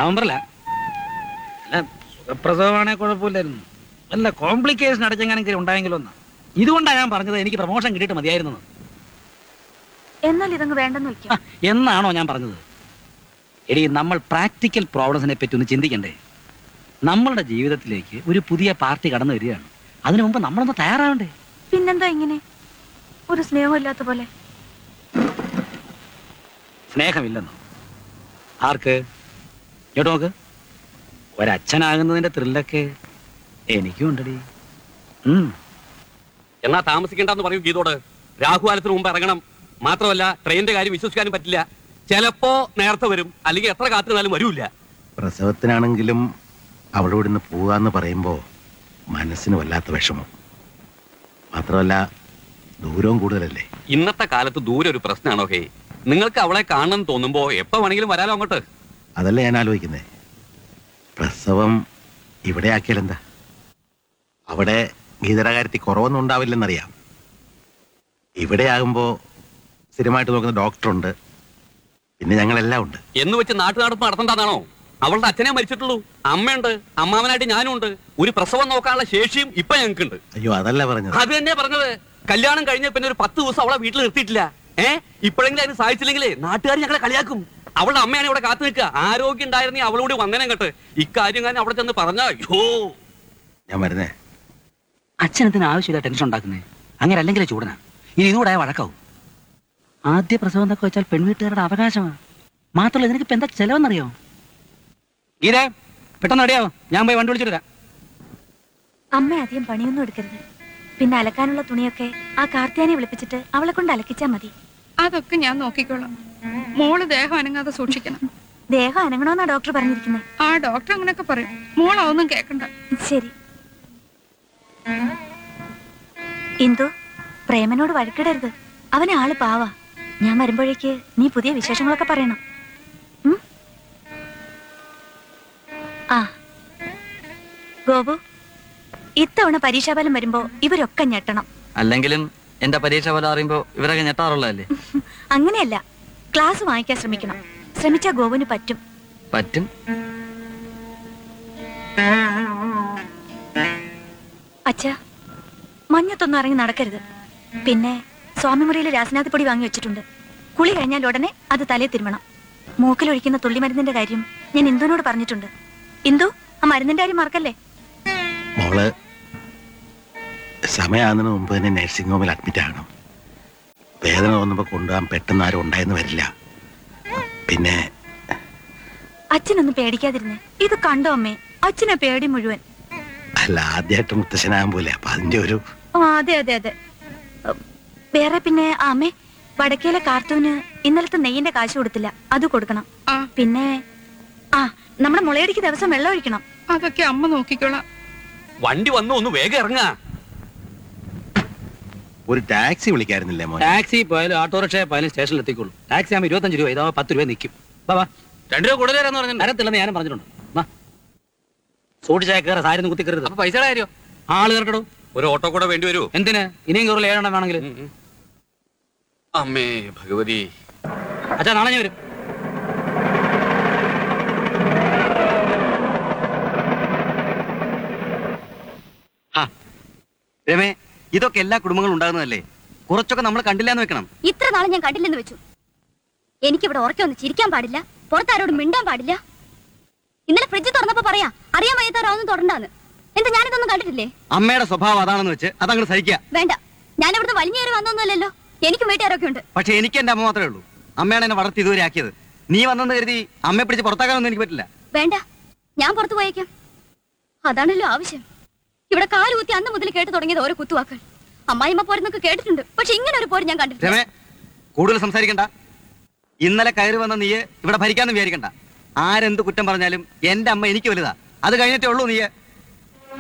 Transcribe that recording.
നവംബറില അല്ല സുഖപ്രസവമാണെ കുഴപ്പമില്ലായിരുന്നു അല്ല കോംപ്ലിക്കേഷൻ അടച്ചെങ്ങാനെങ്കിലും ഉണ്ടായെങ്കിലും ഒന്ന് ഇതുകൊണ്ടാണ് ഞാൻ പറഞ്ഞത് എനിക്ക് പ്രൊമോഷൻ കിട്ടിയിട്ട് മതിയായിരുന്നു എന്നാൽ ഇതങ്ങ് വേണ്ടെന്ന് വെക്കാം എന്നാണോ ഞാൻ പറഞ്ഞത് എടി നമ്മൾ പ്രാക്ടിക്കൽ പ്രോബ്ലംസിനെ പറ്റി ഒന്ന് ചിന്തിക്കണ്ടേ നമ്മളുടെ ജീവിതത്തിലേക്ക് ഒരു പുതിയ പാർട്ടി കടന്നു വരികയാണ് അതിനു മുമ്പ് നമ്മളൊന്ന് തയ്യാറാവണ്ടേ പിന്നെന്താ ഇങ്ങനെ ഒരു സ്നേഹമില്ലാത്ത പോലെ സ്നേഹമില്ലെന്നോ ആർക്ക് കേട്ടോ നോക്ക് ഒരച്ഛനാകുന്നതിന്റെ ത്രില്ലൊക്കെ എനിക്കും ഉണ്ടടി ഉം എന്നാ താമസിക്കണ്ടെന്ന് പറയൂ ഗീതോട് രാഹുകാലത്തിന് മുമ്പ് ഇറങ്ങണം മാത്രമല്ല ട്രെയിനിന്റെ കാര്യം വിശ്വസിക്കാനും പറ്റില്ല ചിലപ്പോ നേരത്തെ വരും അല്ലെങ്കിൽ എത്ര കാത്തിരുന്നാലും വരൂല്ല പ്രസവത്തിനാണെങ്കിലും അവളോട് ഇവിടുന്ന് പോകാന്ന് പറയുമ്പോൾ മനസ്സിന് വല്ലാത്ത വിഷമം മാത്രമല്ല ദൂരവും കൂടുതലല്ലേ ഇന്നത്തെ കാലത്ത് ദൂരെ ഒരു പ്രശ്നമാണോ ഹേ നിങ്ങൾക്ക് അവളെ കാണണം തോന്നുമ്പോ എപ്പോ വേണമെങ്കിലും വരാലോ അങ്ങോട്ട് അതല്ല ഞാൻ ആലോചിക്കുന്നത് പ്രസവം ഇവിടെ ആക്കിയാലെന്താ അവിടെ ഗീതയുടെ കാര്യത്തിൽ കുറവൊന്നും ഉണ്ടാവില്ലെന്നറിയാം ഇവിടെ ആകുമ്പോൾ സ്ഥിരമായിട്ട് നോക്കുന്ന ഡോക്ടറുണ്ട് പിന്നെ ഞങ്ങളെല്ലാം ഉണ്ട് എന്ന് വെച്ച് നാട്ടു നടപ്പ് നടത്തണ്ടെന്നാണോ അവളുടെ അച്ഛനെ മരിച്ചിട്ടുള്ളൂ അമ്മയുണ്ട് അമ്മാവനായിട്ട് ഞാനും ഉണ്ട് ഒരു പ്രസവം നോക്കാനുള്ള ശേഷിയും ഇപ്പൊ ഞങ്ങൾക്കുണ്ട് അയ്യോ അതല്ല പറഞ്ഞത് അത് തന്നെ പറഞ്ഞത് കല്യാണം കഴിഞ്ഞ പിന്നെ ഒരു പത്ത് ദിവസം അവളെ വീട്ടിൽ നിർത്തിയിട്ടില്ല ഏ ഇപ്പോഴെങ്കിലും അതിന് സാധിച്ചില്ലെങ്കിലേ നാട്ടുകാർ ഞങ്ങളെ കളിയാക്കും അവളുടെ അമ്മയാണ് ഇവിടെ കാത്തു നിൽക്കുക ആരോഗ്യം ഉണ്ടായിരുന്നേ അവളോട് വന്നേനെ കേട്ട് ഇക്കാര്യം ഞാൻ അവിടെ ചെന്ന് പറഞ്ഞ അയ്യോ ഞാൻ വരുന്നേ അച്ഛനത്തിന് ആവശ്യമില്ല ടെൻഷൻ ഉണ്ടാക്കുന്നേ അങ്ങനെ അല്ലെങ്കിലേ ചൂടനാ ഇനി ഇതുകൂടെ വഴക്കാവും ആദ്യ പ്രസവം എന്നൊക്കെ വെച്ചാൽ പെൺവീട്ടുകാരുടെ അവകാശമാണ് മാത്രമല്ല ഇതിനൊക്കെ ഇപ്പൊ എന്താ ചെലവെന്നറിയോ ഗീത പെട്ടെന്ന് അറിയാവോ ഞാൻ പോയി വണ്ടി വിളിച്ചിട്ട് വരാം അമ്മ അധികം പണിയൊന്നും എടുക്കരുത് പിന്നെ അലക്കാനുള്ള തുണിയൊക്കെ ആ കാർത്തിയാനെ വിളിപ്പിച്ചിട്ട് അവളെ കൊണ്ട് അലക്കിച്ചാ മതി അതൊക്കെ ഞാൻ നോക്കിക്കോളാം മോള് ദേഹം അനങ്ങാതെ സൂക്ഷിക്കണം ദേഹം അനങ്ങണമെന്നാ ഡോക്ടർ പറഞ്ഞിരിക്കുന്നത് ആ ഡോക്ടർ അങ്ങനെയൊക്കെ പറയും മോൾ അതൊന്നും കേൾക്കണ്ട ശരി ഇന്ദു പ്രേമനോട് വഴക്കിടരുത് അവനെ ആള് പാവാ ഞാൻ വരുമ്പോഴേക്ക് നീ പുതിയ വിശേഷങ്ങളൊക്കെ പറയണം ഉം? ആ ഗോപു ഇത്തവണ പരീക്ഷാഫലം വരുമ്പോ ഇവരൊക്കെ ഞെട്ടണം അല്ലെങ്കിലും എന്റെ പരീക്ഷ പോലെ അറിയുമ്പോ ഇവരൊക്കെ ഞെട്ടാറുള്ളതല്ലേ അങ്ങനെയല്ല ക്ലാസ് വാങ്ങിക്കാൻ ശ്രമിക്കണം ശ്രമിച്ചാ ഗോപുവിന് പറ്റും പറ്റും അച്ഛാ മഞ്ഞത്തൊന്നും ഇറങ്ങി നടക്കരുത് പിന്നെ സ്വാമിമുറിയിൽ രാസനാഥിപ്പൊടി വാങ്ങി വെച്ചിട്ടുണ്ട് കുളി കഴിഞ്ഞാൽ ഉടനെ അത് തലേ തിരുമണം മൂക്കിലൊഴിക്കുന്ന തുള്ളിമരുന്നിന്റെ കാര്യം ഞാൻ ഇന്ദുവിനോട് പറഞ്ഞിട്ടുണ്ട് ഇന്ദു ആ മരുന്നിന്റെ കാര്യം മറക്കല്ലേ മോള് സമയമാകുന്നതിന് മുമ്പ് തന്നെ നഴ്സിംഗ് ഹോമിൽ അഡ്മിറ്റ് ആകണം വേദന തോന്നുമ്പോൾ കൊണ്ടുപോകാൻ പെട്ടെന്ന് ആരും ഉണ്ടായെന്ന് വരില്ല പിന്നെ അച്ഛനൊന്നും പേടിക്കാതിരുന്നേ ഇത് കണ്ടോ അമ്മേ അച്ഛനെ പേടി മുഴുവൻ അല്ല ആദ്യമായിട്ട് മുത്തശ്ശനാകാൻ പോലെ അപ്പൊ അതിന്റെ ഒരു ആ അതെ അതെ അതെ ഉം, വേറെ പിന്നെ ആ, അമ്മേ വടക്കേലെ കാർത്തൂന് ഇന്നലത്തെ നെയ്യിന്റെ കാശ് കൊടുത്തില്ല അത് കൊടുക്കണം ആ പിന്നെ ആ നമ്മുടെ മുളയടിക്ക് ദിവസം വെള്ളം ഒഴിക്കണം അതൊക്കെ അമ്മ നോക്കിക്കോളാം വണ്ടി വന്നു ഒന്ന് വേഗം ഇറങ്ങാ ഒരു ടാക്സി വിളിക്കായിരുന്നില്ലേ മോനെ ടാക്സി പോയാലും ഓട്ടോറിക്ഷ പോയാലും സ്റ്റേഷനിൽ എത്തിക്കോളൂ ടാക്സി ആകുമ്പോൾ ഇരുപത്തഞ്ച് രൂപ ഇതാ പത്ത് രൂപ നിൽക്കും ബാബാ രണ്ടു രൂപ കൂടുതൽ തരാന്ന് പറഞ്ഞു തരത്തില്ലെന്ന് ഞാനും പറഞ്ഞിട്ടുണ്ട് വാ. സൂക്ഷിച്ചാൽ കയറി സാരി കുത്തി കയറുത് അപ്പൊ പൈസയുടെ കാര്യോ ആള് കയറട്ടോ ഒരു ഓട്ടോ കൂടെ വേണ്ടി വരൂ എന്തിന് ഇനിയും കയറില്ല ഏഴെണ്ണം വേണമെങ്കിൽ അമ്മേ ഭഗവതി അച്ഛാ നാളെ ഞാൻ വരും രമേ ഇതൊക്കെ എല്ലാ കുടുംബങ്ങളും ഉണ്ടാകുന്നതല്ലേ കുറച്ചൊക്കെ നമ്മൾ കണ്ടില്ല എന്ന് വെക്കണം ഇത്ര നാളെ ഞാൻ കണ്ടില്ലെന്ന് വെച്ചു എനിക്കിവിടെ ഉറക്കെ ഒന്ന് ചിരിക്കാൻ പാടില്ല പുറത്താരോടും മിണ്ടാൻ പാടില്ല ഇന്നലെ ഫ്രിഡ്ജ് തുറന്നപ്പോ പറയാ അറിയാൻ വയ്യാത്തവരാവുന്നു തുടണ്ടാന്ന് എന്താ ഞാനിതൊന്നും കണ്ടിട്ടില്ലേ അമ്മയുടെ സ്വഭാവം അതാണെന്ന് വെച്ച് അതങ്ങോട്ട് സഹിക്കുക വേണ്ട ഞാൻ ഇവിടുന്ന് വലിഞ്ഞേറി വന്നൊന്നുമല്ലല്ലോ എനിക്കും വീട്ടുകാരൊക്കെ ഉണ്ട് പക്ഷെ എനിക്ക് എന്റെ അമ്മ മാത്രമേ ഉള്ളൂ അമ്മയാണ് എന്നെ വളർത്തി ഇതുവരെ ആക്കിയത് നീ വന്നെന്ന് കരുതി അമ്മയെ പിടിച്ച് പുറത്താക്കാനൊന്നും എനിക്ക് പറ്റില്ല വേണ്ട ഞാൻ പുറത്തു പോയേക്കാം അതാണല്ലോ ആവശ്യം ഇവിടെ കാലുകുത്തി അന്ന് മുതൽ കേട്ടു തുടങ്ങിയത് ഓരോ കുത്തുവാക്കൾ അമ്മായിമ്മ പോരെന്നൊക്കെ കേട്ടിട്ടുണ്ട് പക്ഷെ ഇങ്ങനെ ഒരു പോര് ഞാൻ കണ്ടിട്ടില്ല രമേ കൂടുതൽ സംസാരിക്കണ്ട ഇന്നലെ കയറി വന്ന നീ ഇവിടെ ഭരിക്കാന്ന് വിചാരിക്കണ്ട ആരെന്ത് കുറ്റം പറഞ്ഞാലും എന്റെ അമ്മ എനിക്ക് വലുതാ അത് കഴിഞ്ഞിട്ടേ ഉള്ളൂ നീ